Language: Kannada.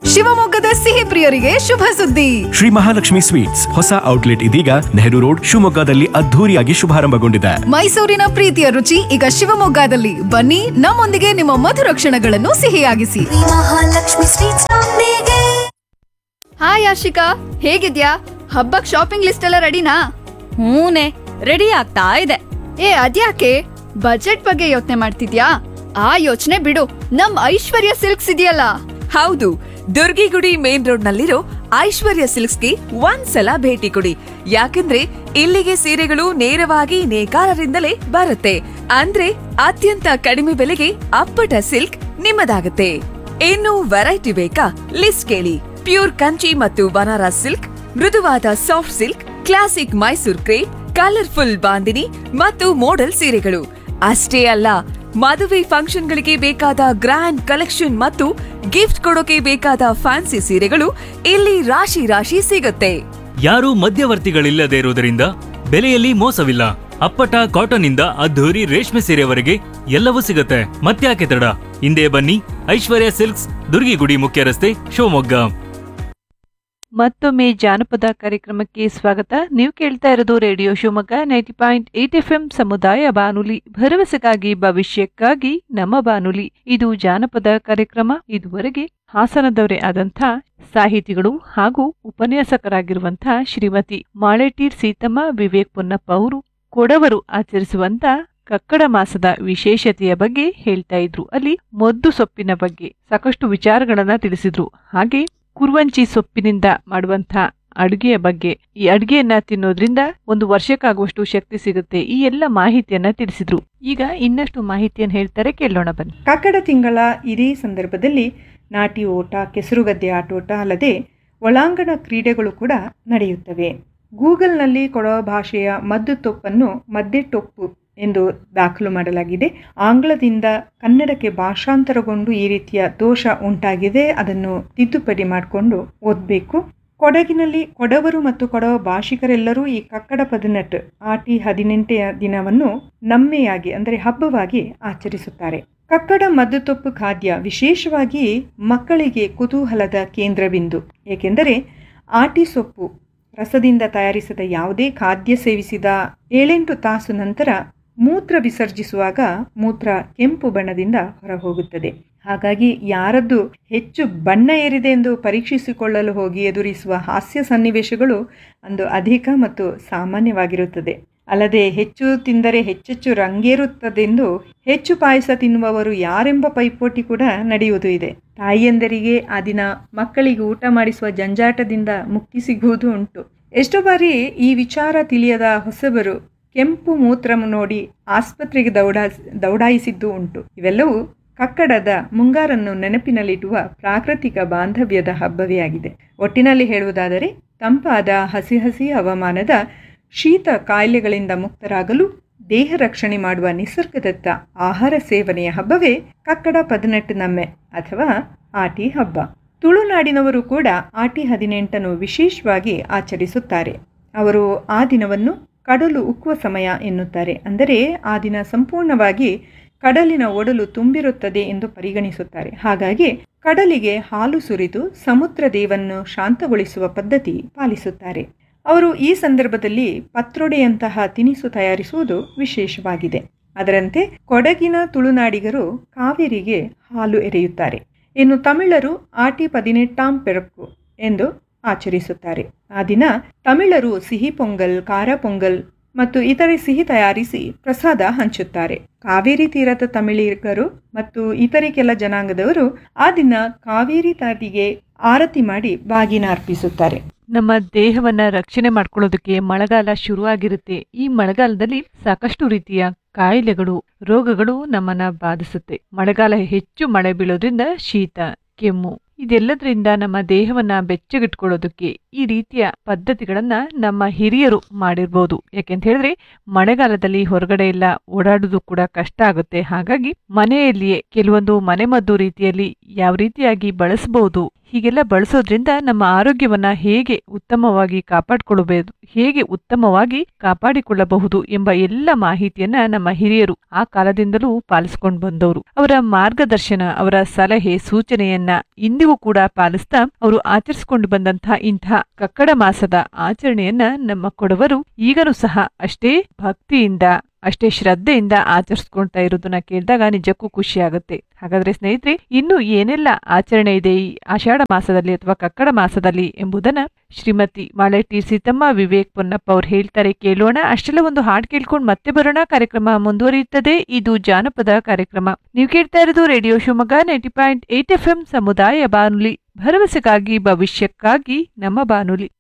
ಶಿವಮೊಗ್ಗದ ಸಿಹಿ ಪ್ರಿಯರಿಗೆ ಶುಭ ಸುದ್ದಿ ಶ್ರೀ ಮಹಾಲಕ್ಷ್ಮಿ ಸ್ವೀಟ್ಸ್ ಹೊಸ ಔಟ್ಲೆಟ್ ಇದೀಗ ನೆಹರು ರೋಡ್ ಶಿವಮೊಗ್ಗದಲ್ಲಿ ಅದ್ಧೂರಿಯಾಗಿ ಶುಭಾರಂಭಗೊಂಡಿದೆ ಮೈಸೂರಿನ ಪ್ರೀತಿಯ ರುಚಿ ಈಗ ಶಿವಮೊಗ್ಗದಲ್ಲಿ ಬನ್ನಿ ನಮ್ಮೊಂದಿಗೆ ನಿಮ್ಮ ಮಧುರ ಕ್ಷಣಗಳನ್ನು ಸಿಹಿಯಾಗಿಸಿ ಮಹಾಲಕ್ಷ್ಮಿ ಸ್ವೀಟ್ಸ್ ನೊಂದಿಗೆ ಹಾಯ್ ಆಶಿಕಾ ಹೇಗಿದ್ಯಾ ಹಬ್ಬಕ್ ಶಾಪಿಂಗ್ ಲಿಸ್ಟ್ ಎಲ್ಲ ರೆಡಿನಾ ಹೂನೆ ರೆಡಿ ಆಗ್ತಾ ಇದೆ ಏ ಅದ್ಯಾಕೆ ಬಜೆಟ್ ಬಗ್ಗೆ ಯೋಚನೆ ಮಾಡ್ತಿದ್ಯಾ ಆ ಯೋಚನೆ ಬಿಡು ನಮ್ ಐಶ್ವರ್ಯ ಸಿಲ್ಕ್ಸ್ ಇದೆಯಲ್ಲ ಹೌದು ದುರ್ಗಿಗುಡಿ ಮೇನ್ ರೋಡ್ ನಲ್ಲಿರೋ ಐಶ್ವರ್ಯ ಸಿಲ್ಕ್ಸ್ಗೆ ಒಂದ್ಸಲ ಭೇಟಿ ಕೊಡಿ ಯಾಕಂದ್ರೆ ಇಲ್ಲಿಗೆ ಸೀರೆಗಳು ನೇರವಾಗಿ ನೇಕಾರರಿಂದಲೇ ಬರುತ್ತೆ ಅಂದ್ರೆ ಅತ್ಯಂತ ಕಡಿಮೆ ಬೆಲೆಗೆ ಅಪ್ಪಟ ಸಿಲ್ಕ್ ನಿಮ್ಮದಾಗುತ್ತೆ ಇನ್ನು ವೆರೈಟಿ ಬೇಕಾ ಲಿಸ್ಟ್ ಕೇಳಿ ಪ್ಯೂರ್ ಕಂಚಿ ಮತ್ತು ಬನಾರಸ್ ಸಿಲ್ಕ್ ಮೃದುವಾದ soft silk classic Mysore crepe colourful bandhani ಮತ್ತು ಮೋಡಲ್ ಸೀರೆಗಳು ಅಷ್ಟೇ ಅಲ್ಲ ಮದುವೆ ಫಂಕ್ಷನ್ಗಳಿಗೆ ಬೇಕಾದ ಗ್ರ್ಯಾಂಡ್ ಕಲೆಕ್ಷನ್ ಮತ್ತು ಗಿಫ್ಟ್ ಕೊಡೋಕೆ ಬೇಕಾದ ಫ್ಯಾನ್ಸಿ ಸೀರೆಗಳು ಇಲ್ಲಿ ರಾಶಿ ರಾಶಿ ಸಿಗುತ್ತೆ ಯಾರೂ ಮಧ್ಯವರ್ತಿಗಳಿಲ್ಲದೆ ಇರುವುದರಿಂದ ಬೆಲೆಯಲ್ಲಿ ಮೋಸವಿಲ್ಲ ಅಪ್ಪಟ ಕಾಟನ್ ಇಂದ ಅದ್ಧೂರಿ ರೇಷ್ಮೆ ಸೀರೆವರೆಗೆ ಎಲ್ಲವೂ ಸಿಗುತ್ತೆ ಮತ್ತ್ಯಾಕೆ ತಡ ಹಿಂದೆ ಬನ್ನಿ ಐಶ್ವರ್ಯ ಸಿಲ್ಕ್ಸ್ ದುರ್ಗಿಗುಡಿ ಮುಖ್ಯ ರಸ್ತೆ ಶಿವಮೊಗ್ಗ ಮತ್ತೊಮ್ಮೆ ಜಾನಪದ ಕಾರ್ಯಕ್ರಮಕ್ಕೆ ಸ್ವಾಗತ ನೀವು ಕೇಳ್ತಾ ಇರೋದು radio Shivamogga ninety point eight F M ಸಮುದಾಯ ಬಾನುಲಿ ಭರವಸೆಗಾಗಿ ಭವಿಷ್ಯಕ್ಕಾಗಿ ನಮ್ಮ ಬಾನುಲಿ ಇದು ಜಾನಪದ ಕಾರ್ಯಕ್ರಮ ಇದುವರೆಗೆ ಹಾಸನದವರೇ ಆದಂಥ ಸಾಹಿತಿಗಳು ಹಾಗೂ ಉಪನ್ಯಾಸಕರಾಗಿರುವಂಥ ಶ್ರೀಮತಿ ಮಾಳೆಟೀರ್ ಸೀತಮ್ಮ ವಿವೇಕ್ ಪೊನ್ನಪ್ಪ ಅವರು ಕೊಡವರು ಆಚರಿಸುವಂತ ಕಕ್ಕಡ ಮಾಸದ ವಿಶೇಷತೆಯ ಬಗ್ಗೆ ಹೇಳ್ತಾ ಇದ್ರು ಅಲ್ಲಿ ಮೊದ್ದು ಸೊಪ್ಪಿನ ಬಗ್ಗೆ ಸಾಕಷ್ಟು ವಿಚಾರಗಳನ್ನ ತಿಳಿಸಿದ್ರು ಹಾಗೆ ಕುರುವಂಚಿ ಸೊಪ್ಪಿನಿಂದ ಮಾಡುವಂತ ಅಡುಗೆಯ ಬಗ್ಗೆ ಈ ಅಡುಗೆಯನ್ನ ತಿನ್ನೋದ್ರಿಂದ ಒಂದು ವರ್ಷಕ್ಕಾಗುವಷ್ಟು ಶಕ್ತಿ ಸಿಗುತ್ತೆ ಈ ಎಲ್ಲ ಮಾಹಿತಿಯನ್ನ ತಿಳಿಸಿದ್ರು ಈಗ ಇನ್ನಷ್ಟು ಮಾಹಿತಿಯನ್ನು ಹೇಳ್ತಾರೆ ಕೇಳೋಣ ಬನ್ನಿ ಕಕ್ಕಡ ತಿಂಗಳ ಇದೇ ಸಂದರ್ಭದಲ್ಲಿ ನಾಟಿ ಓಟ ಕೆಸರುಗದ್ದೆ ಆಟೋಟ ಅಲ್ಲದೆ ಒಳಾಂಗಣ ಕ್ರೀಡೆಗಳು ಕೂಡ ನಡೆಯುತ್ತವೆ ಗೂಗಲ್ನಲ್ಲಿ ಕೊಡವ ಭಾಷೆಯ ಮದ್ದು ತೊಪ್ಪನ್ನು ಮದ್ದೆಟ್ಟೊಪ್ಪು ಎಂದು ದಾಖಲು ಮಾಡಲಾಗಿದೆ ಆಂಗ್ಲದಿಂದ ಕನ್ನಡಕ್ಕೆ ಭಾಷಾಂತರಗೊಂಡು ಈ ರೀತಿಯ ದೋಷ ಉಂಟಾಗಿದೆ ಅದನ್ನು ತಿದ್ದುಪಡಿ ಮಾಡಿಕೊಂಡು ಓದಬೇಕು ಕೊಡಗಿನಲ್ಲಿ ಕೊಡವರು ಮತ್ತು ಕೊಡವ ಭಾಷಿಕರೆಲ್ಲರೂ ಈ ಕಕ್ಕಡ ಪದಿನೆಟ್ಟು ಆಟಿ ಹದಿನೆಂಟನೆಯ ದಿನವನ್ನು ನಮ್ಮೆಯಾಗಿ ಅಂದರೆ ಹಬ್ಬವಾಗಿ ಆಚರಿಸುತ್ತಾರೆ ಕಕ್ಕಡ ಮದ್ದುತೊಪ್ಪು ಖಾದ್ಯ ವಿಶೇಷವಾಗಿ ಮಕ್ಕಳಿಗೆ ಕುತೂಹಲದ ಕೇಂದ್ರಬಿಂದು ಏಕೆಂದರೆ ಆಟಿ ಸೊಪ್ಪು ರಸದಿಂದ ತಯಾರಿಸಿದ ಯಾವುದೇ ಖಾದ್ಯ ಸೇವಿಸಿದ ಏಳೆಂಟು ತಾಸು ನಂತರ ಮೂತ್ರ ವಿಸರ್ಜಿಸುವಾಗ ಮೂತ್ರ ಕೆಂಪು ಬಣ್ಣದಿಂದ ಹೊರಹೋಗುತ್ತದೆ ಹಾಗಾಗಿ ಯಾರದ್ದು ಹೆಚ್ಚು ಬಣ್ಣ ಏರಿದೆ ಎಂದು ಪರೀಕ್ಷಿಸಿಕೊಳ್ಳಲು ಹೋಗಿ ಎದುರಿಸುವ ಹಾಸ್ಯ ಸನ್ನಿವೇಶಗಳು ಅಂದು ಅಧಿಕ ಮತ್ತು ಸಾಮಾನ್ಯವಾಗಿರುತ್ತದೆ ಅಲ್ಲದೆ ಹೆಚ್ಚು ತಿಂದರೆ ಹೆಚ್ಚೆಚ್ಚು ರಂಗೇರುತ್ತದೆಂದು ಹೆಚ್ಚು ಪಾಯಸ ತಿನ್ನುವವರು ಯಾರೆಂಬ ಪೈಪೋಟಿ ಕೂಡ ನಡೆಯುವುದು ಇದೆ ತಾಯಿಯಂದರಿಗೆ ಆ ದಿನ ಮಕ್ಕಳಿಗೆ ಊಟ ಮಾಡಿಸುವ ಜಂಜಾಟದಿಂದ ಮುಕ್ತಿ ಸಿಗುವುದು ಉಂಟು ಎಷ್ಟೋ ಬಾರಿ ಈ ವಿಚಾರ ತಿಳಿಯದ ಹೊಸಬರು ಕೆಂಪು ಮೂತ್ರ ನೋಡಿ ಆಸ್ಪತ್ರೆಗೆ ದೌಡಾ ದೌಡಾಯಿಸಿದ್ದು ಉಂಟು ಇವೆಲ್ಲವೂ ಕಕ್ಕಡದ ಮುಂಗಾರನ್ನು ನೆನಪಿನಲ್ಲಿಟ್ಟುವ ಪ್ರಾಕೃತಿಕ ಬಾಂಧವ್ಯದ ಹಬ್ಬವೇ ಆಗಿದೆ ಒಟ್ಟಿನಲ್ಲಿ ಹೇಳುವುದಾದರೆ ತಂಪಾದ ಹಸಿ ಹಸಿ ಹವಾಮಾನದ ಶೀತ ಕಾಯಿಲೆಗಳಿಂದ ಮುಕ್ತರಾಗಲು ದೇಹ ರಕ್ಷಣೆ ಮಾಡುವ ನಿಸರ್ಗದತ್ತ ಆಹಾರ ಸೇವನೆಯ ಹಬ್ಬವೇ ಕಕ್ಕಡ ಪದಿನೆಟ್ಟು ನಮ್ಮೆ ಅಥವಾ ಆಟಿ ಹಬ್ಬ ತುಳುನಾಡಿನವರು ಕೂಡ ಆಟಿ ಹದಿನೆಂಟನ್ನು ವಿಶೇಷವಾಗಿ ಆಚರಿಸುತ್ತಾರೆ ಅವರು ಆ ದಿನವನ್ನು ಕಡಲು ಉಕ್ಕುವ ಸಮಯ ಎನ್ನುತ್ತಾರೆ ಅಂದರೆ ಆ ದಿನ ಸಂಪೂರ್ಣವಾಗಿ ಕಡಲಿನ ಒಡಲು ತುಂಬಿರುತ್ತದೆ ಎಂದು ಪರಿಗಣಿಸುತ್ತಾರೆ ಹಾಗಾಗಿ ಕಡಲಿಗೆ ಹಾಲು ಸುರಿದು ಸಮುದ್ರ ದೇವನ್ನು ಶಾಂತಗೊಳಿಸುವ ಪದ್ಧತಿ ಪಾಲಿಸುತ್ತಾರೆ ಅವರು ಈ ಸಂದರ್ಭದಲ್ಲಿ ಪತ್ರೊಡೆಯಂತಹ ತಿನಿಸು ತಯಾರಿಸುವುದು ವಿಶೇಷವಾಗಿದೆ ಅದರಂತೆ ಕೊಡಗಿನ ತುಳುನಾಡಿಗರು ಕಾವೇರಿಗೆ ಹಾಲು ಎರೆಯುತ್ತಾರೆ ಇನ್ನು ತಮಿಳರು ಆಟಿ ಪದಿನೆಟ್ಟಾಂ ಪೆರಪ್ಪು ಎಂದು ಆಚರಿಸುತ್ತಾರೆ ಆ ದಿನ ತಮಿಳರು ಸಿಹಿ ಪೊಂಗಲ್ ಖಾರ ಪೊಂಗಲ್ ಮತ್ತು ಇತರೆ ಸಿಹಿ ತಯಾರಿಸಿ ಪ್ರಸಾದ ಹಂಚುತ್ತಾರೆ ಕಾವೇರಿ ತೀರದ ತಮಿಳಿಗರು ಮತ್ತು ಇತರೆ ಕೆಲ ಜನಾಂಗದವರು ಆ ದಿನ ಕಾವೇರಿ ತಾಟಿಗೆ ಆರತಿ ಮಾಡಿ ಬಾಗಿನ ಅರ್ಪಿಸುತ್ತಾರೆ ನಮ್ಮ ದೇಹವನ್ನ ರಕ್ಷಣೆ ಮಾಡ್ಕೊಳ್ಳೋದಕ್ಕೆ ಮಳೆಗಾಲ ಶುರುವಾಗಿರುತ್ತೆ ಈ ಮಳೆಗಾಲದಲ್ಲಿ ಸಾಕಷ್ಟು ರೀತಿಯ ಕಾಯಿಲೆಗಳು ರೋಗಗಳು ನಮ್ಮನ್ನ ಬಾಧಿಸುತ್ತೆ ಮಳೆಗಾಲ ಹೆಚ್ಚು ಮಳೆ ಬೀಳೋದ್ರಿಂದ ಶೀತ ಕೆಮ್ಮು ಇದೆಲ್ಲದರಿಂದ ನಮ್ಮ ದೇಹವನ್ನ ಬೆಚ್ಚಗಿಟ್ಕೊಳ್ಳೋದಕ್ಕೆ ಈ ರೀತಿಯ ಪದ್ಧತಿಗಳನ್ನ ನಮ್ಮ ಹಿರಿಯರು ಮಾಡಿರ್ಬೋದು ಯಾಕೆಂತ ಹೇಳಿದ್ರೆ ಮಳೆಗಾಲದಲ್ಲಿ ಹೊರಗಡೆ ಎಲ್ಲ ಓಡಾಡೋದು ಕೂಡ ಕಷ್ಟ ಆಗುತ್ತೆ ಹಾಗಾಗಿ ಮನೆಯಲ್ಲಿಯೇ ಕೆಲವೊಂದು ಮನೆಮದ್ದು ರೀತಿಯಲ್ಲಿ ಯಾವ ರೀತಿಯಾಗಿ ಬಳಸಬಹುದು ಹೀಗೆಲ್ಲ ಬಳಸೋದ್ರಿಂದ ನಮ್ಮ ಆರೋಗ್ಯವನ್ನ ಹೇಗೆ ಉತ್ತಮವಾಗಿ ಕಾಪಾಡಿಕೊಳ್ಳಬಹುದು ಹೇಗೆ ಉತ್ತಮವಾಗಿ ಕಾಪಾಡಿಕೊಳ್ಳಬಹುದು ಎಂಬ ಎಲ್ಲ ಮಾಹಿತಿಯನ್ನ ನಮ್ಮ ಹಿರಿಯರು ಆ ಕಾಲದಿಂದಲೂ ಪಾಲಿಸಿಕೊಂಡು ಬಂದವರು ಅವರ ಮಾರ್ಗದರ್ಶನ ಅವರ ಸಲಹೆ ಸೂಚನೆಯನ್ನ ಇಂದಿಗೂ ಇಂದಿಗೂ ಕೂಡ ಪಾಲಿಸ್ತಾ ಅವರು ಆಚರಿಸಿಕೊಂಡು ಬಂದಂತಹ ಇಂತಹ ಕಕ್ಕಡ ಮಾಸದ ಆಚರಣೆಯನ್ನ ನಮ್ಮ ಕೊಡವರು ಈಗಲೂ ಸಹ ಅಷ್ಟೇ ಭಕ್ತಿಯಿಂದ ಅಷ್ಟೇ ಶ್ರದ್ಧೆಯಿಂದ ಆಚರಿಸ್ಕೊಳ್ತಾ ಇರೋದನ್ನ ಕೇಳಿದಾಗ ನಿಜಕ್ಕೂ ಖುಷಿ ಆಗುತ್ತೆ ಹಾಗಾದ್ರೆ ಸ್ನೇಹಿತರೆ ಇನ್ನು ಏನೆಲ್ಲ ಆಚರಣೆ ಇದೆ ಈ ಆಷಾಢ ಮಾಸದಲ್ಲಿ ಅಥವಾ ಕಕ್ಕಡ ಮಾಸದಲ್ಲಿ ಎಂಬುದನ್ನ ಶ್ರೀಮತಿ ಮಾಳೆಟಿ ಸೀತಮ್ಮ ವಿವೇಕ್ ಪೊನ್ನಪ್ಪ ಅವ್ರು ಹೇಳ್ತಾರೆ ಕೇಳೋಣ ಅಷ್ಟೆಲ್ಲ ಒಂದು ಹಾಡು ಕೇಳ್ಕೊಂಡು ಮತ್ತೆ ಬರೋಣ ಕಾರ್ಯಕ್ರಮ ಮುಂದುವರಿಯುತ್ತದೆ ಇದು ಜಾನಪದ ಕಾರ್ಯಕ್ರಮ ನೀವು ಕೇಳ್ತಾ ಇರೋದು radio Shivamogga ninety point eight F M ಸಮುದಾಯ ಬಾನುಲಿ ಭರವಸೆಗಾಗಿ ಭವಿಷ್ಯಕ್ಕಾಗಿ ನಮ್ಮ ಬಾನುಲಿ